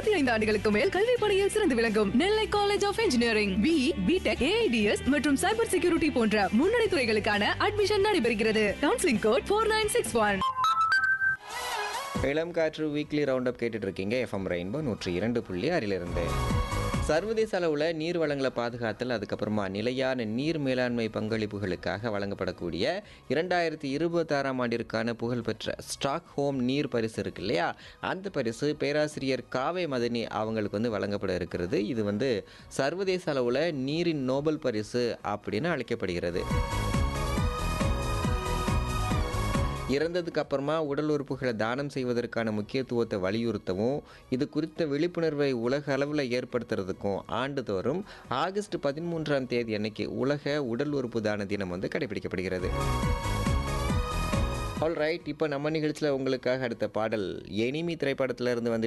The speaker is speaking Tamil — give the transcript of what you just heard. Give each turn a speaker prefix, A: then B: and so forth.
A: இருபத்தி ஐந்து ஆண்டுகளுக்கு மேல் கல்வி பணியில் சிறந்து விளங்கும் Nellai college of engineering B B Tech AIDS மற்றும் சைபர் செக்யூரிட்டி போன்ற முன்னணி துறைகளுக்கான அட்மிஷன் நடைபெறுகிறது counselling code four nine six one
B: இளம் காற்று வீக்லி ரவுண்ட் அப் கேட்டுட்டு இருக்கீங்க எஃப்எம் ரெயின்போ நூற்றி இரண்டு புள்ளி ஆறிலிருந்து சர்வதேச அளவில் நீர் வளங்களை பாதுகாத்தல் அதுக்கப்புறமா நிலையான நீர் மேலாண்மை பங்களிப்புகளுக்காக வழங்கப்படக்கூடிய இரண்டாயிரத்தி இருபத்தாறாம் ஆண்டிற்கான புகழ்பெற்ற ஸ்டாக் ஹோம் நீர் பரிசு இருக்கு இல்லையா அந்த பரிசு பேராசிரியர் காவே மதனி அவங்களுக்கு வந்து வழங்கப்பட இருக்கிறது இது வந்து சர்வதேச அளவில் நீரின் நோபல் பரிசு அப்படின்னு அழைக்கப்படுகிறது இறந்ததுக்கு அப்புறமா உடல் உறுப்புகளை தானம் செய்வதற்கான முக்கியத்துவத்தை வலியுறுத்தவும் இது குறித்த விழிப்புணர்வை உலக அளவில் ஏற்படுத்துறதுக்கும் ஆண்டுதோறும் ஆகஸ்ட் பதிமூன்றாம் தேதி அன்னைக்கு உலக உடல் உறுப்பு தான தினம் வந்து கடைபிடிக்கப்படுகிறது ஆல் ரைட் இப்போ நம்ம நிகழ்ச்சியில் உங்களுக்காக அடுத்த பாடல் எனிமி திரைப்படத்துல இருந்து வந்து